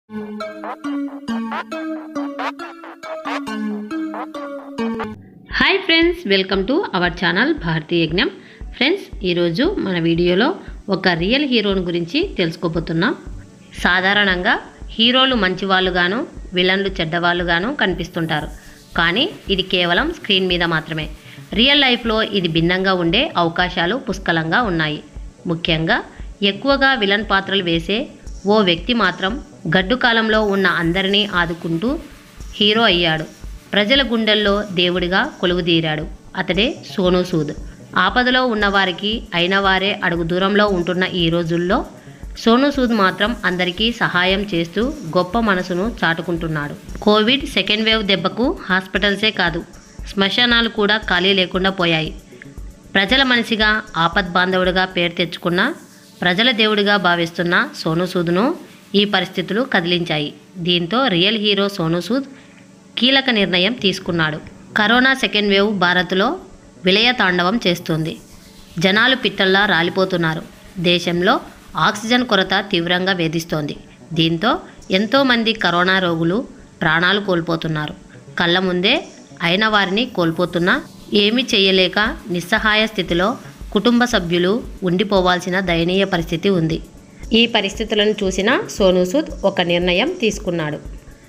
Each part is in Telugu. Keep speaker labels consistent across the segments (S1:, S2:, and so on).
S1: hi friends welcome to our channel Bharatiya Yagnam friends ఈరోజు మన వీడియోలో ఒక రియల్ హీరోని గురించి తెలుసుకోబోతున్నాం సాధారణంగా హీరోలు మంచివాళ్ళుగాను విలన్లు చెడ్డవాళ్ళుగాను కనిపిస్తుంటారు కానీ ఇది కేవలం స్క్రీన్ మీద మాత్రమే రియల్ లైఫ్లో ఇది భిన్నంగా ఉండే అవకాశాలు పుష్కలంగా ఉన్నాయి ముఖ్యంగా ఎక్కువగా విలన్ పాత్రలు వేసే ఓ వ్యక్తి మాత్రం గడ్డు కాలంలో ఉన్న అందరినీ ఆదుకుంటూ హీరో అయ్యాడు ప్రజల గుండెల్లో దేవుడిగా కొలువుదీరాడు అతడే సోనూ సూద్ ఆపదలో ఉన్నవారికి అయిన వారే అడుగు దూరంలో ఉంటున్న ఈ రోజుల్లో సోనూ సూద్ మాత్రం అందరికీ సహాయం చేస్తూ గొప్ప మనసును చాటుకుంటున్నాడు కోవిడ్ సెకండ్ వేవ్ దెబ్బకు హాస్పిటల్సే కాదు శ్మశానాలు కూడా ఖాళీ లేకుండా పోయాయి ప్రజల మనిషిగా ఆపద్ బాంధవుడిగా పేరు తెచ్చుకున్న ప్రజల దేవుడిగా భావిస్తున్న సోనూ సూద్ను ఈ పరిస్థితులు కదిలించాయి దీంతో రియల్ హీరో సోనూ సూద్ కీలక నిర్ణయం తీసుకున్నాడు కరోనా సెకండ్ వేవ్ భారత్లో విలయ తాండవం చేస్తుంది జనాలు పిట్టల్లా రాలిపోతున్నారు దేశంలో ఆక్సిజన్ కొరత తీవ్రంగా వేధిస్తోంది దీంతో ఎంతోమంది కరోనా రోగులు ప్రాణాలు కోల్పోతున్నారు కళ్ళ ముందే అయిన వారిని కోల్పోతున్నా ఏమీ చేయలేక నిస్సహాయ స్థితిలో కుటుంబ సభ్యులు ఉండిపోవాల్సిన దయనీయ పరిస్థితి ఉంది ఈ పరిస్థితులను చూసిన సోనూ సూద్ ఒక నిర్ణయం తీసుకున్నాడు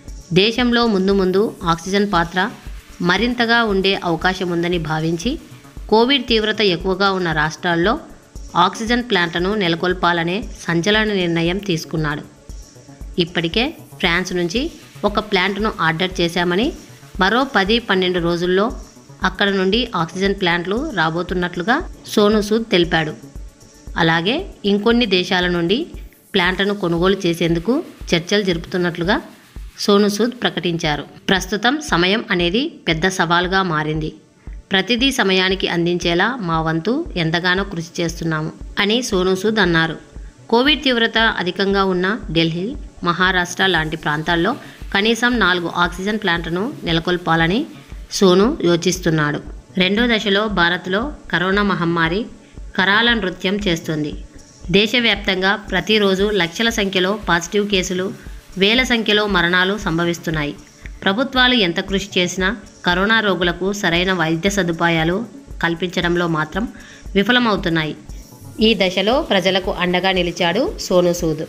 S1: దేశంలో ముందు ముందు ఆక్సిజన్ పాత్ర మరింతగా ఉండే అవకాశం ఉందని భావించి కోవిడ్ తీవ్రత ఎక్కువగా ఉన్న రాష్ట్రాల్లో ఆక్సిజన్ ప్లాంట్లను నెలకొల్పాలనే సంచలన నిర్ణయం తీసుకున్నాడు ఇప్పటికే ఫ్రాన్స్ నుంచి ఒక ప్లాంట్ను ఆర్డర్ చేశామని మరో పది పన్నెండు రోజుల్లో అక్కడ నుండి ఆక్సిజన్ ప్లాంట్లు రాబోతున్నట్లుగా సోను సూద్ తెలిపాడు అలాగే ఇంకొన్ని దేశాల నుండి ప్లాంట్లను కొనుగోలు చేసేందుకు చర్చలు జరుపుతున్నట్లుగా సోను సూద్ ప్రకటించారు ప్రస్తుతం సమయం అనేది పెద్ద సవాల్గా మారింది ప్రతిదీ సమయానికి అందించేలా మా వంతు ఎంతగానో కృషి చేస్తున్నాము అని సోను సూద్ అన్నారు కోవిడ్ తీవ్రత అధికంగా ఉన్న ఢిల్లీ మహారాష్ట్ర లాంటి ప్రాంతాల్లో కనీసం నాలుగు ఆక్సిజన్ ప్లాంట్లను నెలకొల్పాలని సోను యోచిస్తున్నాడు రెండో దశలో భారత్లో కరోనా మహమ్మారి కరాల నృత్యం చేస్తుంది దేశవ్యాప్తంగా ప్రతిరోజు లక్షల సంఖ్యలో పాజిటివ్ కేసులు వేల సంఖ్యలో మరణాలు సంభవిస్తున్నాయి ప్రభుత్వాలు ఎంత కృషి చేసినా కరోనా రోగులకు సరైన వైద్య సదుపాయాలు కల్పించడంలో మాత్రం విఫలమవుతున్నాయి ఈ దశలో ప్రజలకు అండగా నిలిచాడు సోను సూద్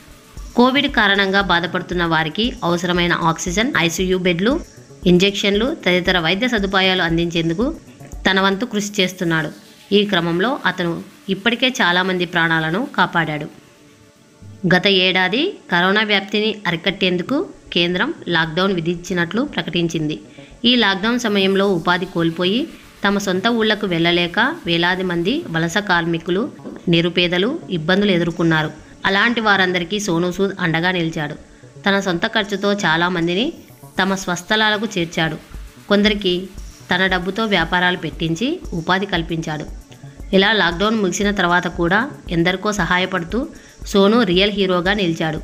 S1: కోవిడ్ కారణంగా బాధపడుతున్న వారికి అవసరమైన ఆక్సిజన్ ఐసీయూ బెడ్లు ఇంజెక్షన్లు తదితర వైద్య సదుపాయాలు అందించేందుకు తన వంతు కృషి చేస్తున్నాడు ఈ క్రమంలో అతను ఇప్పటికే చాలామంది ప్రాణాలను కాపాడాడు గత ఏడాది కరోనా వ్యాప్తిని అరికట్టేందుకు కేంద్రం లాక్డౌన్ విధించినట్లు ప్రకటించింది ఈ లాక్డౌన్ సమయంలో ఉపాధి కోల్పోయి తమ సొంత ఊళ్లకు వెళ్ళలేక వేలాది మంది వలస కార్మికులు నిరుపేదలు ఇబ్బందులు ఎదుర్కొన్నారు అలాంటి వారందరికీ సోనూ సూద్ అండగా నిలిచాడు తన సొంత ఖర్చుతో చాలామందిని తమ స్వస్థలాలకు చేర్చాడు కొందరికి తన డబ్బుతో వ్యాపారాలు పెట్టించి ఉపాధి కల్పించాడు ఇలా లాక్డౌన్ ముగిసిన తర్వాత కూడా ఎందరికో సహాయపడుతూ సోను రియల్ హీరోగా నిలిచాడు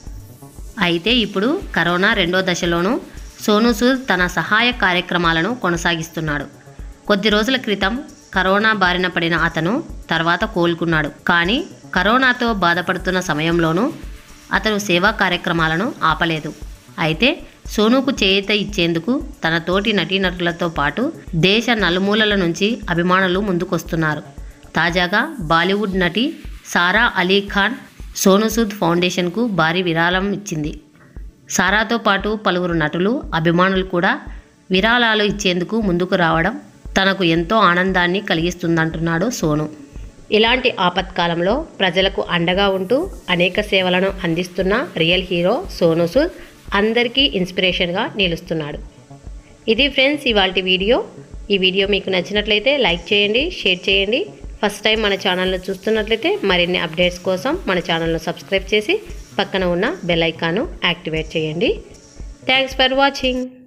S1: అయితే ఇప్పుడు కరోనా రెండో దశలోనూ సోను సూద్ తన సహాయ కార్యక్రమాలను కొనసాగిస్తున్నాడు కొద్ది రోజుల క్రితం కరోనా బారిన పడిన అతను తర్వాత కోలుకున్నాడు కానీ కరోనాతో బాధపడుతున్న సమయంలోనూ అతను సేవా కార్యక్రమాలను ఆపలేదు అయితే సోనుకు చేయూత ఇచ్చేందుకు తన తోటి నటీనటులతో పాటు దేశ నలుమూలల నుంచి అభిమానులు ముందుకొస్తున్నారు తాజాగా బాలీవుడ్ నటి సారా అలీ ఖాన్ సోను సూద్ ఫౌండేషన్కు భారీ విరాళం ఇచ్చింది సారాతో పాటు పలువురు నటులు అభిమానులు కూడా విరాళాలు ఇచ్చేందుకు ముందుకు రావడం తనకు ఎంతో ఆనందాన్ని కలిగిస్తుందంటున్నాడు సోను ఇలాంటి ఆపత్కాలంలో ప్రజలకు అండగా ఉంటూ అనేక సేవలను అందిస్తున్న రియల్ హీరో సోను సూద్ అందరికీ ఇన్స్పిరేషన్గా నిలుస్తున్నాడు ఇది ఫ్రెండ్స్ ఇవాళ వీడియో ఈ వీడియో మీకు నచ్చినట్లయితే లైక్ చేయండి షేర్ చేయండి ఫస్ట్ టైం మన ఛానల్ను చూస్తున్నట్లయితే మరిన్ని అప్డేట్స్ కోసం మన ఛానల్ను సబ్స్క్రైబ్ చేసి పక్కన ఉన్న బెల్ ఐకాను యాక్టివేట్ చేయండి థ్యాంక్స్ ఫర్ వాచింగ్